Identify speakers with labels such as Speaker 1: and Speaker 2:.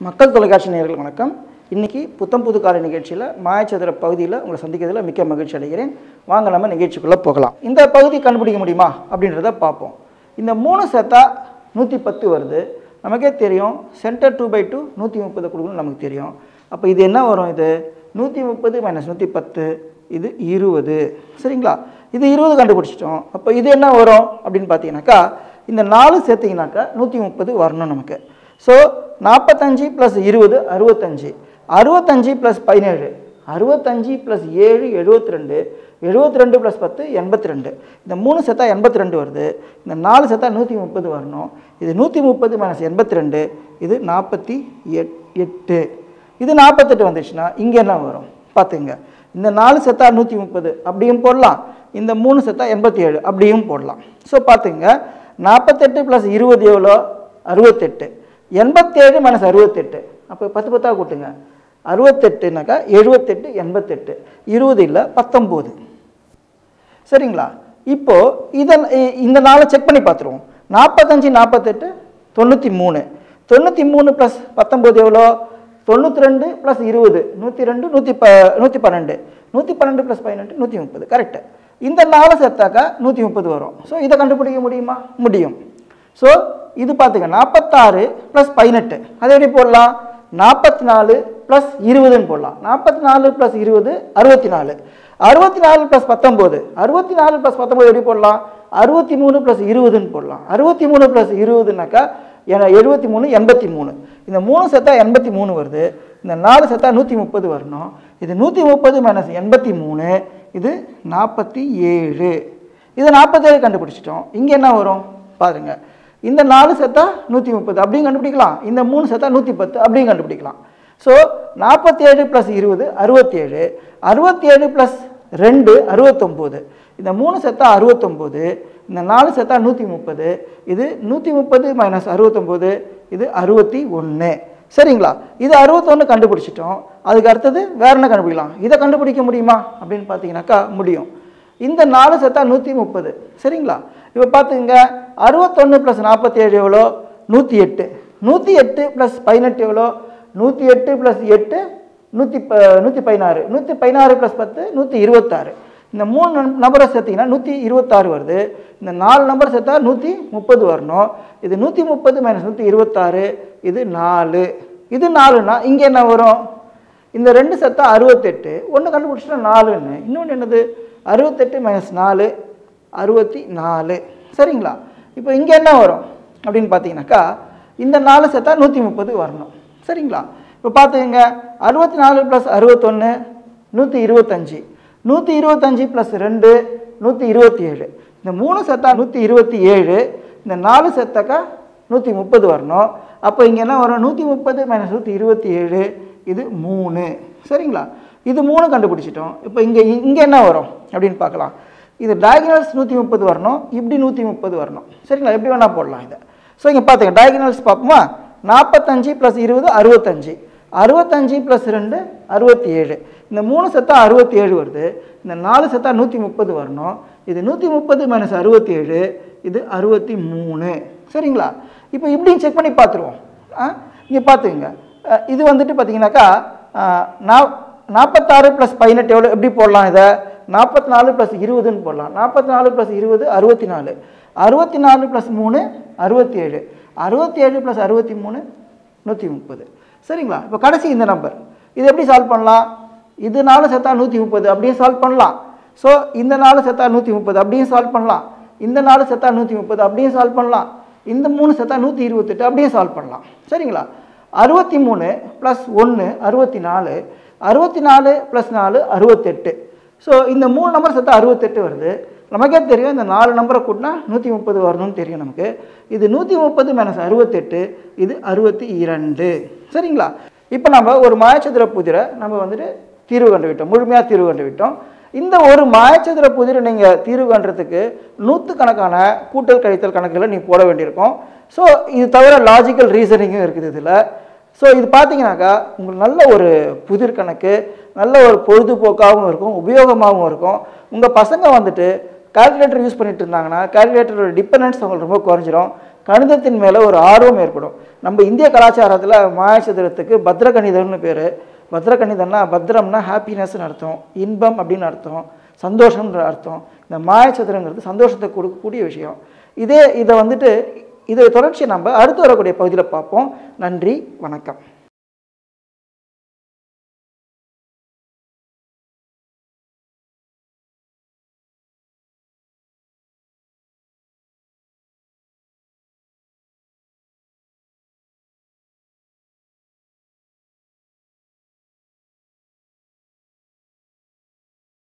Speaker 1: மக்கள் தொலைக்காட்சி நேயர்கள் வணக்கம் இன்னைக்கு புத்தம் புது காலை நிகழ்ச்சியில் மாயச்சதுர பகுதியில் உங்களை சந்திக்கிறதுல மிக்க மகிழ்ச்சி அடைகிறேன் வாங்க நம்ம நிகழ்ச்சிக்குள்ளே போகலாம் இந்த பகுதி கண்டுபிடிக்க முடியுமா அப்படின்றத பார்ப்போம் இந்த மூணு செத்தா நூற்றி பத்து வருது நமக்கே தெரியும் சென்டர் டூ பை டூ நூற்றி முப்பது கொடுக்கணும் நமக்கு தெரியும் அப்போ இது என்ன வரும் இது நூற்றி முப்பது மைனஸ் நூற்றி பத்து இது இருபது சரிங்களா இது இருபது கண்டுபிடிச்சிட்டோம் அப்போ இது என்ன வரும் அப்படின்னு பார்த்தீங்கன்னாக்கா இந்த நாலு சேர்த்திங்கனாக்கா நூற்றி முப்பது வரணும் நமக்கு ஸோ நாற்பத்தஞ்சு ப்ளஸ் இருபது அறுபத்தஞ்சு அறுபத்தஞ்சு ப்ளஸ் பதினேழு அறுபத்தஞ்சு ப்ளஸ் ஏழு எழுபத்தி ரெண்டு எழுபத்தி ரெண்டு ப்ளஸ் பத்து எண்பத்தி ரெண்டு இந்த மூணு செத்தா எண்பத்தி ரெண்டு வருது இந்த நாலு செத்தா நூற்றி முப்பது வரணும் இது நூற்றி முப்பது மைனஸ் எண்பத்தி ரெண்டு இது நாற்பத்தி எட் எட்டு இது நாற்பத்தெட்டு வந்துச்சுன்னா இங்கே என்ன வரும் பார்த்துங்க இந்த நாலு செத்தா நூற்றி முப்பது அப்படியும் போடலாம் இந்த மூணு செத்தா எண்பத்தி ஏழு அப்படியும் போடலாம் ஸோ பார்த்துங்க நாற்பத்தெட்டு ப்ளஸ் இருபது எவ்வளோ அறுபத்தெட்டு எண்பத்தேழு மைனஸ் அறுபத்தெட்டு அப்போ பத்து பத்தா கூட்டுங்க அறுபத்தெட்டுனாக்கா எழுபத்தெட்டு எண்பத்தெட்டு இருபது இல்லை பத்தொம்போது சரிங்களா இப்போ இதன் இ- இந்த நாளை செக் பண்ணி பார்த்துருவோம் நாற்பத்தஞ்சு நாற்பத்தெட்டு தொண்ணூற்றி மூணு தொண்ணூற்றி மூணு ப்ளஸ் பத்தொம்போது எவ்வளோ தொண்ணூற்றி ரெண்டு ப்ளஸ் இருபது நூற்றி ரெண்டு நூற்றி ப நூற்றி பன்னெண்டு நூற்றி பன்னெண்டு ப்ளஸ் பதினெட்டு நூற்றி முப்பது கரெக்டு இந்த நாளை சேர்த்தாக்கா நூற்றி முப்பது வரும் ஸோ இதை கண்டுபிடிக்க முடியுமா முடியும் ஸோ இது பார்த்துங்க நாற்பத்தாறு ப்ளஸ் பதினெட்டு அதை எப்படி போடலாம் நாற்பத்தி நாலு ப்ளஸ் இருபதுன்னு போடலாம் நாற்பத்தி நாலு ப்ளஸ் இருபது அறுபத்தி நாலு அறுபத்தி நாலு ப்ளஸ் பத்தொம்போது அறுபத்தி நாலு ப்ளஸ் பத்தொம்போது எப்படி போடலாம் அறுபத்தி மூணு ப்ளஸ் இருபதுன்னு போடலாம் அறுபத்தி மூணு ப்ளஸ் இருபதுனாக்கா ஏன்னா எழுபத்தி மூணு எண்பத்தி மூணு இந்த மூணு செத்தா எண்பத்தி மூணு வருது இந்த நாலு செத்தா நூற்றி முப்பது வரணும் இது நூற்றி முப்பது மைனஸ் எண்பத்தி மூணு இது நாற்பத்தி ஏழு இது நாற்பத்தேழு கண்டுபிடிச்சிட்டோம் இங்கே என்ன வரும் பாருங்க இந்த நாலு செத்தா நூற்றி முப்பது அப்படியும் கண்டுபிடிக்கலாம் இந்த மூணு செத்தா நூற்றி பத்து அப்படியும் கண்டுபிடிக்கலாம் ஸோ நாற்பத்தேழு ப்ளஸ் இருபது அறுபத்தேழு அறுபத்தேழு ப்ளஸ் ரெண்டு அறுபத்தொம்போது இந்த மூணு செத்தா அறுபத்தொம்போது இந்த நாலு செத்தா நூற்றி முப்பது இது நூற்றி முப்பது மைனஸ் அறுபத்தொம்போது இது அறுபத்தி ஒன்று சரிங்களா இது அறுபத்தொன்று கண்டுபிடிச்சிட்டோம் அதுக்கு அடுத்தது வேற என்ன கண்டுபிடிக்கலாம் இதை கண்டுபிடிக்க முடியுமா அப்படின்னு பார்த்தீங்கன்னாக்கா முடியும் இந்த நாலு செத்தா நூற்றி முப்பது சரிங்களா இப்போ பார்த்துங்க அறுபத்தொன்று ப்ளஸ் நாற்பத்தேழு எவ்வளோ நூற்றி எட்டு நூற்றி எட்டு ப்ளஸ் பதினெட்டு எவ்வளோ நூற்றி எட்டு ப்ளஸ் எட்டு நூற்றி ப நூற்றி பதினாறு நூற்றி பதினாறு ப்ளஸ் பத்து நூற்றி இருபத்தாறு இந்த மூணு நம்- நம்பரை சேர்த்திங்கன்னா நூற்றி இருபத்தாறு வருது இந்த நாலு நம்பர் சேர்த்தா நூற்றி முப்பது வரணும் இது நூற்றி முப்பது மைனஸ் நூற்றி இருபத்தாறு இது நாலு இது நாலுன்னா இங்கே என்ன வரும் இந்த ரெண்டு செத்தா அறுபத்தெட்டு ஒன்று கண்டுபிடிச்சிட்டா நாலுன்னு இன்னொன்று என்னது அறுபத்தெட்டு மைனஸ் நாலு அறுபத்தி நாலு சரிங்களா இப்போ இங்கே என்ன வரும் அப்படின்னு பார்த்தீங்கன்னாக்கா இந்த நாலு செத்தா நூற்றி முப்பது வரணும் சரிங்களா இப்போ பார்த்துக்கங்க அறுபத்தி நாலு ப்ளஸ் அறுபத்தொன்று நூற்றி இருபத்தஞ்சி நூற்றி இருபத்தஞ்சி ப்ளஸ் ரெண்டு நூற்றி இருபத்தி ஏழு இந்த மூணு செத்தா நூற்றி இருபத்தி ஏழு இந்த நாலு செத்தாக்கா நூற்றி முப்பது வரணும் அப்போ இங்கே என்ன வரும் நூற்றி முப்பது மைனஸ் நூற்றி இருபத்தி ஏழு இது மூணு சரிங்களா இது மூணு கண்டுபிடிச்சிட்டோம் இப்போ இங்கே இங்கே என்ன வரும் அப்படின்னு பார்க்கலாம் இது டயகனல்ஸ் நூற்றி முப்பது வரணும் இப்படி நூற்றி முப்பது வரணும் சரிங்களா எப்படி வேணால் போடலாம் இதை ஸோ இங்கே பார்த்துங்க டயகனல்ஸ் பார்ப்போமா நாற்பத்தஞ்சு ப்ளஸ் இருபது அறுபத்தஞ்சு அறுபத்தஞ்சு ப்ளஸ் ரெண்டு அறுபத்தி ஏழு இந்த மூணு செத்தா அறுபத்தி ஏழு வருது இந்த நாலு செத்தா நூற்றி முப்பது வரணும் இது நூற்றி முப்பது மைனஸ் அறுபத்தி ஏழு இது அறுபத்தி மூணு சரிங்களா இப்போ இப்படியும் செக் பண்ணி பார்த்துருவோம் ஆ இங்கே பார்த்துங்க அஹ் இது வந்துட்டு பார்த்தீங்கன்னாக்கா அஹ் நா- நாற்பத்தாறு ப்ளஸ் பதினெட்டு எவ்வளோ எப்படி போடலாம் இதை நாற்பத்தி நாலு ப்ளஸ் இருபதுன்னு போடலாம் நாற்பத்தி நாலு ப்ளஸ் இருபது அறுபத்தி நாலு அறுபத்தி நாலு ப்ளஸ் மூணு அறுபத்தி ஏழு அறுபத்தி ஏழு ப்ளஸ் அறுபத்தி மூணு நூற்றி முப்பது சரிங்களா இப்போ கடைசி இந்த நம்பர் இது எப்படி சால்வ் பண்ணலாம் இது நாலு செத்தா நூற்றி முப்பது அப்படியும் சால்வ் பண்ணலாம் ஸோ இந்த நாலு செத்தா நூற்றி முப்பது அப்படியும் சால்வ் பண்ணலாம் இந்த நாலு செத்தா நூற்றி முப்பது அப்படியும் சால்வ் பண்ணலாம் இந்த மூணு செத்தா நூற்றி இருபத்தெட்டு அப்படியும் சால்வ் பண்ணலாம் சரிங்களா அறுபத்தி மூணு ப்ளஸ் ஒன்று அறுபத்தி நாலு அறுபத்தி நாலு ப்ளஸ் நாலு அறுபத்தெட்டு ஸோ இந்த மூணு நம்பர் சேர்த்தா அறுபத்தெட்டு வருது நமக்கே தெரியும் இந்த நாலு நம்பரை கூட்டினா நூற்றி முப்பது வரணும்னு தெரியும் நமக்கு இது நூற்றி முப்பது மைனஸ் அறுபத்தெட்டு இது அறுபத்தி இரண்டு சரிங்களா இப்போ நம்ம ஒரு மாயச்சதுர புதிரை நம்ம வந்துட்டு தீர்வு கண்டு விட்டோம் முழுமையாக தீர்வு கண்டு விட்டோம் இந்த ஒரு மாயச்சதுர புதிரை நீங்கள் தீர்வு காண்றதுக்கு நூற்றுக்கணக்கான கூட்டல் கழித்தல் கணக்குகளை நீ போட வேண்டியிருக்கும் ஸோ இது தவிர லாஜிக்கல் ரீசனிங்கும் இருக்குது இதில் ஸோ இது பார்த்தீங்கன்னாக்கா உங்களுக்கு நல்ல ஒரு புதிர் கணக்கு நல்ல ஒரு பொழுதுபோக்காகவும் இருக்கும் உபயோகமாகவும் இருக்கும் உங்கள் பசங்க வந்துட்டு கால்குலேட்டர் யூஸ் பண்ணிட்டு இருந்தாங்கன்னா கால்குலேட்டரோட டிபெண்டன்ஸ் அவங்களுக்கு ரொம்ப குறைஞ்சிரும் கணிதத்தின் மேலே ஒரு ஆர்வம் ஏற்படும் நம்ம இந்திய கலாச்சாரத்தில் மாயச்சதுரத்துக்கு பத்ரகணிதம்னு பேர் பத்ரகணிதம்னா பத்ரம்னா ஹாப்பினஸ்னு அர்த்தம் இன்பம் அப்படின்னு அர்த்தம் சந்தோஷம்ன்ற அர்த்தம் இந்த மாயச்சதுரங்கிறது சந்தோஷத்தை கொடுக்கக்கூடிய விஷயம் இதே இதை வந்துட்டு இதை தொடர்ச்சி நம்ம அடுத்து வரக்கூடிய பகுதியில் பார்ப்போம் நன்றி வணக்கம்